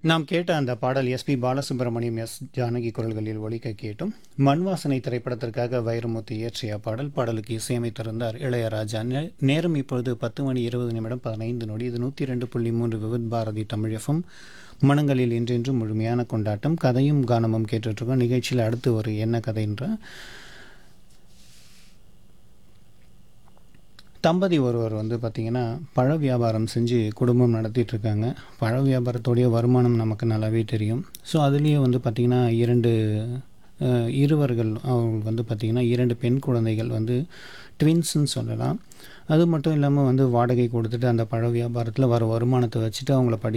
நாம் கேட்ட அந்த பாடல் எஸ்பி பாலசுப்ரமணியம் எஸ் ஜானகி குரல்களில் ஒலிக்க கேட்டும் மண்வாசனை திரைப்படத்திற்காக வைரமுத்து இயற்றிய பாடல் பாடலுக்கு இசையமைத்திருந்தார் இளையராஜா நே- நேரம் இப்பொழுது பத்து மணி இருபது நிமிடம் பதினைந்து நொடி இது நூற்றி ரெண்டு புள்ளி மூன்று விவித் பாரதி தமிழகம் மனங்களில் இன்றென்றும் முழுமையான கொண்டாட்டம் கதையும் கானமும் கேட்டுட்ருக்கோம் நிகழ்ச்சியில் அடுத்து ஒரு என்ன கதைன்ற தம்பதி ஒருவர் வந்து பார்த்திங்கன்னா பழ வியாபாரம் செஞ்சு குடும்பம் நடத்திட்டு இருக்காங்க பழ வியாபாரத்தோடைய வருமானம் நமக்கு நல்லாவே தெரியும் ஸோ அதுலேயே வந்து பார்த்திங்கன்னா இரண்டு அஹ், இருவர்கள் அவங்க வந்து பார்த்திங்கன்னா இரண்டு பெண் குழந்தைகள் வந்து ட்வின்ஸ்ன்னு சொல்லலாம் அது மட்டும் இல்லாமல் வந்து வாடகை கொடுத்துட்டு அந்த பழ வியாபாரத்தில் வர வருமானத்தை வச்சுட்டு அவங்கள படி